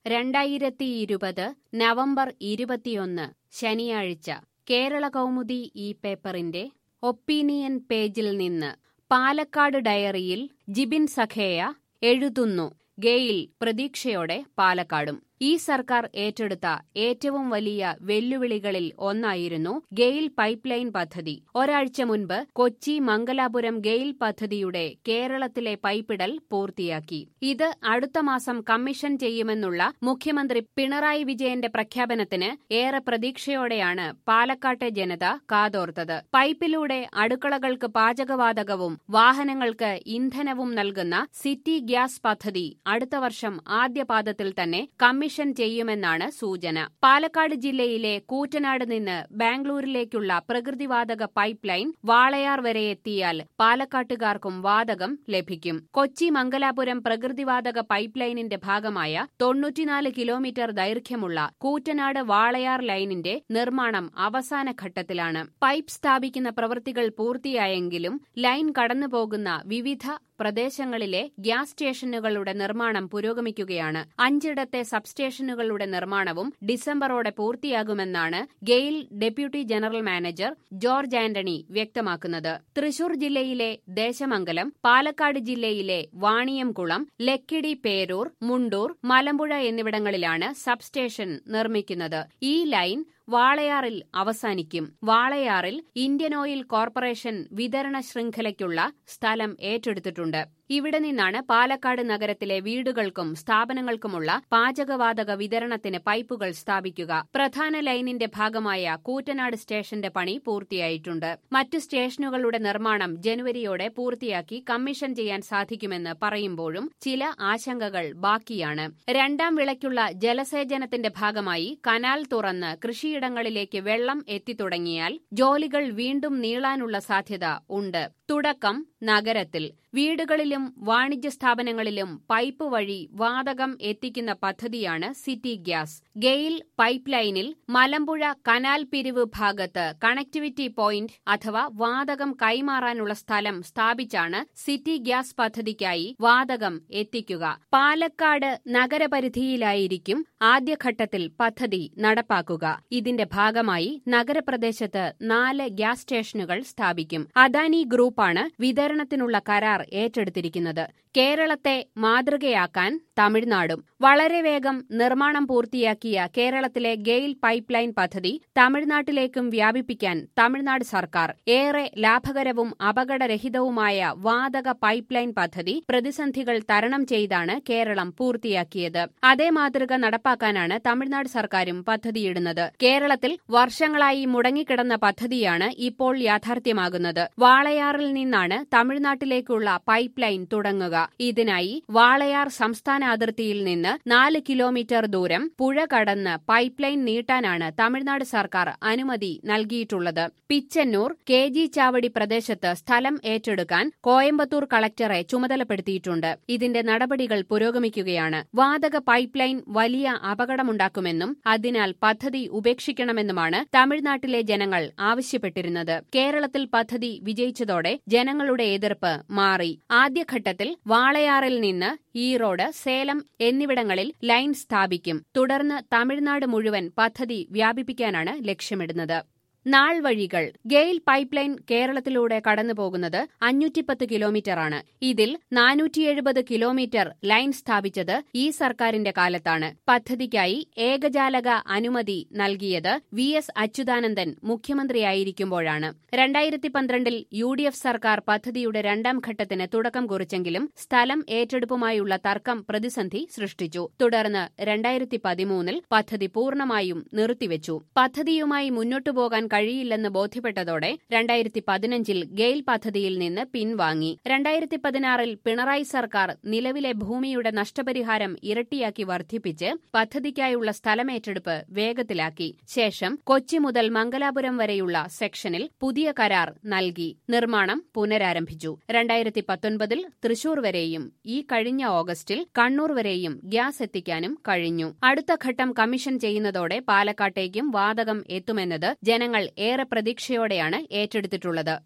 രണ്ടായിരത്തി ഇരുപത് നവംബർ ഇരുപത്തിയൊന്ന് ശനിയാഴ്ച കേരള കൗമുദി ഈ പേപ്പറിന്റെ ഒപ്പീനിയൻ പേജിൽ നിന്ന് പാലക്കാട് ഡയറിയിൽ ജിബിൻ സഖേയ എഴുതുന്നു ഗെയിൽ പ്രതീക്ഷയോടെ പാലക്കാടും ഈ സർക്കാർ ഏറ്റെടുത്ത ഏറ്റവും വലിയ വെല്ലുവിളികളിൽ ഒന്നായിരുന്നു ഗെയിൽ പൈപ്പ് ലൈൻ പദ്ധതി ഒരാഴ്ച മുൻപ് കൊച്ചി മംഗലാപുരം ഗെയിൽ പദ്ധതിയുടെ കേരളത്തിലെ പൈപ്പിടൽ പൂർത്തിയാക്കി ഇത് അടുത്ത മാസം കമ്മീഷൻ ചെയ്യുമെന്നുള്ള മുഖ്യമന്ത്രി പിണറായി വിജയന്റെ പ്രഖ്യാപനത്തിന് ഏറെ പ്രതീക്ഷയോടെയാണ് പാലക്കാട്ടെ ജനത കാതോർത്തത് പൈപ്പിലൂടെ അടുക്കളകൾക്ക് പാചകവാതകവും വാഹനങ്ങൾക്ക് ഇന്ധനവും നൽകുന്ന സിറ്റി ഗ്യാസ് പദ്ധതി അടുത്ത വർഷം ആദ്യപാദത്തിൽ തന്നെ കമ്മീഷൻ കമ്മീഷൻ ചെയ്യുമെന്നാണ് സൂചന പാലക്കാട് ജില്ലയിലെ കൂറ്റനാട് നിന്ന് ബാംഗ്ലൂരിലേക്കുള്ള പ്രകൃതിവാതക പൈപ്പ് ലൈൻ വാളയാർ വരെ എത്തിയാൽ പാലക്കാട്ടുകാർക്കും വാതകം ലഭിക്കും കൊച്ചി മംഗലാപുരം പ്രകൃതിവാതക പൈപ്പ് ലൈനിന്റെ ഭാഗമായ തൊണ്ണൂറ്റിനാല് കിലോമീറ്റർ ദൈർഘ്യമുള്ള കൂറ്റനാട് വാളയാർ ലൈനിന്റെ നിർമ്മാണം അവസാന ഘട്ടത്തിലാണ് പൈപ്പ് സ്ഥാപിക്കുന്ന പ്രവൃത്തികൾ പൂർത്തിയായെങ്കിലും ലൈൻ കടന്നുപോകുന്ന വിവിധ പ്രദേശങ്ങളിലെ ഗ്യാസ് സ്റ്റേഷനുകളുടെ നിർമ്മാണം പുരോഗമിക്കുകയാണ് അഞ്ചിടത്തെ സബ്സ്റ്റേഷനുകളുടെ നിർമ്മാണവും ഡിസംബറോടെ പൂർത്തിയാകുമെന്നാണ് GAIL deputy general manager George Antony വ്യക്തമാക്കുന്നത് തൃശൂർ ജില്ലയിലെ ദേശമംഗലം പാലക്കാട് ജില്ലയിലെ വാണിയംകുളം ലക്കിടി പേരൂർ മുണ്ടൂർ മലമ്പുഴ എന്നിവിടങ്ങളിലാണ് സബ്സ്റ്റേഷൻ നിർമ്മിക്കുന്നത് ഈ ലൈൻ വാളയാറിൽ അവസാനിക്കും വാളയാറിൽ ഇന്ത്യൻ ഓയിൽ കോർപ്പറേഷൻ വിതരണ ശൃംഖലയ്ക്കുള്ള സ്ഥലം ഏറ്റെടുത്തിട്ടുണ്ട് ഇവിടെ നിന്നാണ് പാലക്കാട് നഗരത്തിലെ വീടുകൾക്കും സ്ഥാപനങ്ങൾക്കുമുള്ള പാചകവാതക വിതരണത്തിന് പൈപ്പുകൾ സ്ഥാപിക്കുക പ്രധാന ലൈനിന്റെ ഭാഗമായ കൂറ്റനാട് സ്റ്റേഷന്റെ പണി പൂർത്തിയായിട്ടുണ്ട് മറ്റു സ്റ്റേഷനുകളുടെ നിർമ്മാണം ജനുവരിയോടെ പൂർത്തിയാക്കി കമ്മീഷൻ ചെയ്യാൻ സാധിക്കുമെന്ന് പറയുമ്പോഴും ചില ആശങ്കകൾ ബാക്കിയാണ് രണ്ടാം വിളയ്ക്കുള്ള ജലസേചനത്തിന്റെ ഭാഗമായി കനാൽ തുറന്ന് കൃഷിയിടങ്ങളിലേക്ക് വെള്ളം എത്തിത്തുടങ്ങിയാൽ ജോലികൾ വീണ്ടും നീളാനുള്ള സാധ്യത ഉണ്ട് തുടക്കം നഗരത്തിൽ വീടുകളിലും വാണിജ്യ സ്ഥാപനങ്ങളിലും പൈപ്പ് വഴി വാതകം എത്തിക്കുന്ന പദ്ധതിയാണ് സിറ്റി ഗ്യാസ് ഗെയിൽ പൈപ്പ് ലൈനിൽ മലമ്പുഴ കനാൽ പിരിവ് ഭാഗത്ത് കണക്ടിവിറ്റി പോയിന്റ് അഥവാ വാതകം കൈമാറാനുള്ള സ്ഥലം സ്ഥാപിച്ചാണ് സിറ്റി ഗ്യാസ് പദ്ധതിക്കായി വാതകം എത്തിക്കുക പാലക്കാട് നഗരപരിധിയിലായിരിക്കും ആദ്യഘട്ടത്തിൽ പദ്ധതി നടപ്പാക്കുക ഇതിന്റെ ഭാഗമായി നഗരപ്രദേശത്ത് നാല് ഗ്യാസ് സ്റ്റേഷനുകൾ സ്ഥാപിക്കും അദാനി ഗ്രൂപ്പാണ് വിതരണത്തിനുള്ള കരാർ ഏറ്റെടുത്തിരിക്കുന്നത് കേരളത്തെ മാതൃകയാക്കാൻ തമിഴ്നാടും വളരെ വേഗം നിർമ്മാണം പൂർത്തിയാക്കിയ കേരളത്തിലെ ഗെയിൽ പൈപ്പ് ലൈൻ പദ്ധതി തമിഴ്നാട്ടിലേക്കും വ്യാപിപ്പിക്കാൻ തമിഴ്നാട് സർക്കാർ ഏറെ ലാഭകരവും അപകടരഹിതവുമായ വാതക പൈപ്പ് ലൈൻ പദ്ധതി പ്രതിസന്ധികൾ തരണം ചെയ്താണ് കേരളം പൂർത്തിയാക്കിയത് അതേ മാതൃക നടപ്പാക്കാനാണ് തമിഴ്നാട് സർക്കാരും പദ്ധതിയിടുന്നത് കേരളത്തിൽ വർഷങ്ങളായി മുടങ്ങിക്കിടന്ന പദ്ധതിയാണ് ഇപ്പോൾ യാഥാർത്ഥ്യമാകുന്നത് വാളയാറിൽ നിന്നാണ് തമിഴ്നാട്ടിലേക്കുള്ള പൈപ്പ് ലൈൻ തുടങ്ങുക ഇതിനായി വാളയാർ സംസ്ഥാന അതിർത്തിയിൽ നിന്ന് നാല് കിലോമീറ്റർ ദൂരം പുഴ കടന്ന് പൈപ്പ് ലൈൻ നീട്ടാനാണ് തമിഴ്നാട് സർക്കാർ അനുമതി നൽകിയിട്ടുള്ളത് പിച്ചന്നൂർ കെ ജി ചാവടി പ്രദേശത്ത് സ്ഥലം ഏറ്റെടുക്കാൻ കോയമ്പത്തൂർ കളക്ടറെ ചുമതലപ്പെടുത്തിയിട്ടുണ്ട് ഇതിന്റെ നടപടികൾ പുരോഗമിക്കുകയാണ് വാതക പൈപ്പ് ലൈൻ വലിയ അപകടമുണ്ടാക്കുമെന്നും അതിനാൽ പദ്ധതി ഉപേക്ഷിക്കണമെന്നുമാണ് തമിഴ്നാട്ടിലെ ജനങ്ങൾ ആവശ്യപ്പെട്ടിരുന്നത് കേരളത്തിൽ പദ്ധതി വിജയിച്ചതോടെ ജനങ്ങളുടെ എതിർപ്പ് മാറി ആദ്യഘട്ടത്തിൽ വാളയാറിൽ നിന്ന് ഈറോഡ് സേലം എന്നിവിടങ്ങളിൽ ലൈൻ സ്ഥാപിക്കും തുടർന്ന് തമിഴ്നാട് മുഴുവൻ പദ്ധതി വ്യാപിപ്പിക്കാനാണ് ലക്ഷ്യമിടുന്നത് നാൾ വഴികൾ ഗെയിൽ പൈപ്പ് ലൈൻ കേരളത്തിലൂടെ കടന്നുപോകുന്നത് അഞ്ഞൂറ്റിപ്പത്ത് കിലോമീറ്ററാണ് ഇതിൽ നാനൂറ്റി എഴുപത് കിലോമീറ്റർ ലൈൻ സ്ഥാപിച്ചത് ഈ സർക്കാരിന്റെ കാലത്താണ് പദ്ധതിക്കായി ഏകജാലക അനുമതി നൽകിയത് വി എസ് അച്യുതാനന്ദൻ മുഖ്യമന്ത്രിയായിരിക്കുമ്പോഴാണ് രണ്ടായിരത്തി പന്ത്രണ്ടിൽ യു ഡി എഫ് സർക്കാർ പദ്ധതിയുടെ രണ്ടാം ഘട്ടത്തിന് തുടക്കം കുറിച്ചെങ്കിലും സ്ഥലം ഏറ്റെടുപ്പുമായുള്ള തർക്കം പ്രതിസന്ധി സൃഷ്ടിച്ചു തുടർന്ന് രണ്ടായിരത്തി പതിമൂന്നിൽ പദ്ധതി പൂർണ്ണമായും നിർത്തിവെച്ചു പദ്ധതിയുമായി മുന്നോട്ടു പോകാൻ കഴിയില്ലെന്ന് ബോധ്യപ്പെട്ടതോടെ രണ്ടായിരത്തി പതിനഞ്ചിൽ ഗെയിൽ പദ്ധതിയിൽ നിന്ന് പിൻവാങ്ങി രണ്ടായിരത്തി പതിനാറിൽ പിണറായി സർക്കാർ നിലവിലെ ഭൂമിയുടെ നഷ്ടപരിഹാരം ഇരട്ടിയാക്കി വർദ്ധിപ്പിച്ച് പദ്ധതിക്കായുള്ള സ്ഥലമേറ്റെടുപ്പ് വേഗത്തിലാക്കി ശേഷം കൊച്ചി മുതൽ മംഗലാപുരം വരെയുള്ള സെക്ഷനിൽ പുതിയ കരാർ നൽകി നിർമ്മാണം പുനരാരംഭിച്ചു രണ്ടായിരത്തി പത്തൊൻപതിൽ തൃശൂർ വരെയും ഈ കഴിഞ്ഞ ഓഗസ്റ്റിൽ കണ്ണൂർ വരെയും ഗ്യാസ് എത്തിക്കാനും കഴിഞ്ഞു അടുത്ത ഘട്ടം കമ്മീഷൻ ചെയ്യുന്നതോടെ പാലക്കാട്ടേക്കും വാതകം എത്തുമെന്നത് ജനങ്ങൾ ഏറെ പ്രതീക്ഷയോടെയാണ് ഏറ്റെടുത്തിട്ടുള്ളത്